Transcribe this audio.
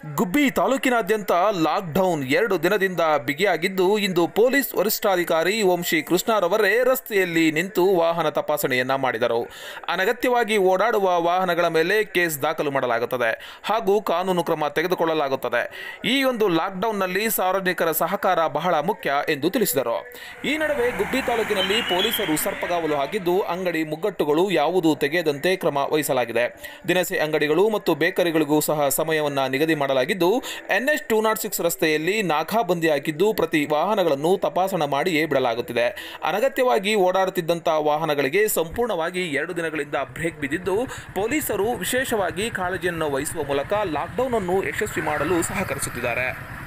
ಗುಬ್ಬಿ ತಾಲೂಕಿನಾದ್ಯಂತ ಲಾಕ್ಡೌನ್ ಎರಡು ದಿನದಿಂದ ಬಿಗಿಯಾಗಿದ್ದು ಇಂದು ಪೊಲೀಸ್ ವರಿಷ್ಠಾಧಿಕಾರಿ ವಂಶಿ ಕೃಷ್ಣರವರೇ ರಸ್ತೆಯಲ್ಲಿ ನಿಂತು ವಾಹನ ತಪಾಸಣೆಯನ್ನ ಮಾಡಿದರು ಅನಗತ್ಯವಾಗಿ ಓಡಾಡುವ ವಾಹನಗಳ ಮೇಲೆ ಕೇಸ್ ದಾಖಲು ಮಾಡಲಾಗುತ್ತದೆ ಹಾಗೂ ಕಾನೂನು ಕ್ರಮ ತೆಗೆದುಕೊಳ್ಳಲಾಗುತ್ತದೆ ಈ ಒಂದು ಲಾಕ್ಡೌನ್ನಲ್ಲಿ ಸಾರ್ವಜನಿಕರ ಸಹಕಾರ ಬಹಳ ಮುಖ್ಯ ಎಂದು ತಿಳಿಸಿದರು ಈ ನಡುವೆ ಗುಬ್ಬಿ ತಾಲೂಕಿನಲ್ಲಿ ಪೊಲೀಸರು ಸರ್ಪಗಾವಲು ಹಾಕಿದ್ದು ಅಂಗಡಿ ಮುಗ್ಗಟ್ಟುಗಳು ಯಾವುದೂ ತೆಗೆಯದಂತೆ ಕ್ರಮ ವಹಿಸಲಾಗಿದೆ ದಿನಸಿ ಅಂಗಡಿಗಳು ಮತ್ತು ಬೇಕರಿಗಳಿಗೂ ಸಹ ಸಮಯವನ್ನ ನಿಗದಿ ಮಾಡಲಾಗಿದ್ದು ಎನ್ಎಚ್ ಟೂ ನಾಟ್ ಸಿಕ್ಸ್ ರಸ್ತೆಯಲ್ಲಿ ನಾಕಾಬಂದಿ ಹಾಕಿದ್ದು ಪ್ರತಿ ವಾಹನಗಳನ್ನು ತಪಾಸಣೆ ಮಾಡಿಯೇ ಬಿಡಲಾಗುತ್ತಿದೆ ಅನಗತ್ಯವಾಗಿ ಓಡಾಡುತ್ತಿದ್ದಂತಹ ವಾಹನಗಳಿಗೆ ಸಂಪೂರ್ಣವಾಗಿ ಎರಡು ದಿನಗಳಿಂದ ಬ್ರೇಕ್ ಬಿದ್ದಿದ್ದು ಪೊಲೀಸರು ವಿಶೇಷವಾಗಿ ಕಾಳಜಿಯನ್ನು ವಹಿಸುವ ಮೂಲಕ ಲಾಕ್ಡೌನ್ ಅನ್ನು ಯಶಸ್ವಿ ಮಾಡಲು ಸಹಕರಿಸುತ್ತಿದ್ದಾರೆ